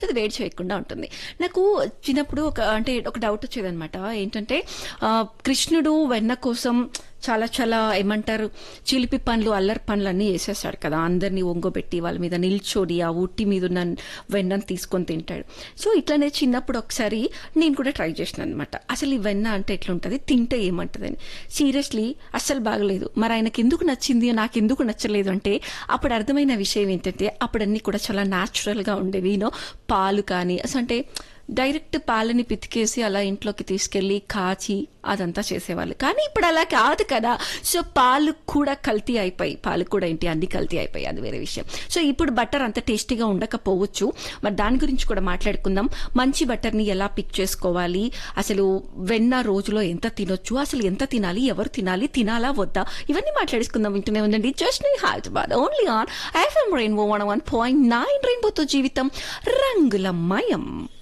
అది వేడి చేయకుండా ఉంటుంది నాకు చిన్నప్పుడు ఒక అంటే ఒక డౌట్ వచ్చేదనమాట ఏంటంటే ఆ, కృష్ణుడు వెన్న కోసం చాలా చాలా ఏమంటారు చిలిపి పండ్లు అల్లరి పండ్లు అన్నీ వేసేస్తాడు కదా అందరినీ ఒంగోబెట్టి వాళ్ళ మీద నిల్చొని ఆ ఉట్టి మీద ఉన్న వెన్నను తీసుకొని తింటాడు సో ఇట్లానే చిన్నప్పుడు ఒకసారి నేను కూడా ట్రై చేసిన అనమాట అసలు ఈ వెన్న అంటే ఎట్లుంటుంది తింటే ఏమంటుందని సీరియస్లీ అస్సలు బాగలేదు మరి ఆయనకి ఎందుకు నచ్చింది నాకు ఎందుకు నచ్చలేదు అంటే అప్పుడు అర్థమైన విషయం ఏంటంటే అప్పుడు అన్నీ కూడా చాలా న్యాచురల్గా ఉండేవి యూనో పాలు కానీ అసలు అంటే డైరెక్ట్ పాలని పితికేసి అలా ఇంట్లోకి తీసుకెళ్లి కాచి అదంతా చేసేవాళ్ళు కానీ ఇప్పుడు అలా కాదు కదా సో పాలు కూడా కల్తీ అయిపోయి పాలు కూడా ఏంటి అన్ని కల్తీ అయిపోయి అది వేరే విషయం సో ఇప్పుడు బటర్ అంత టేస్టీగా ఉండకపోవచ్చు మరి దాని గురించి కూడా మాట్లాడుకుందాం మంచి బటర్ని ఎలా పిక్ చేసుకోవాలి అసలు వెన్న రోజులో ఎంత తినొచ్చు అసలు ఎంత తినాలి ఎవరు తినాలి తినాలా వద్దా ఇవన్నీ మాట్లాడేసుకుందాం వింటూనే ఉందండి జస్ట్ నీ Hyderabad only on FM rainbow one one point nine రెయిన్బోతో జీవితం రంగులమయం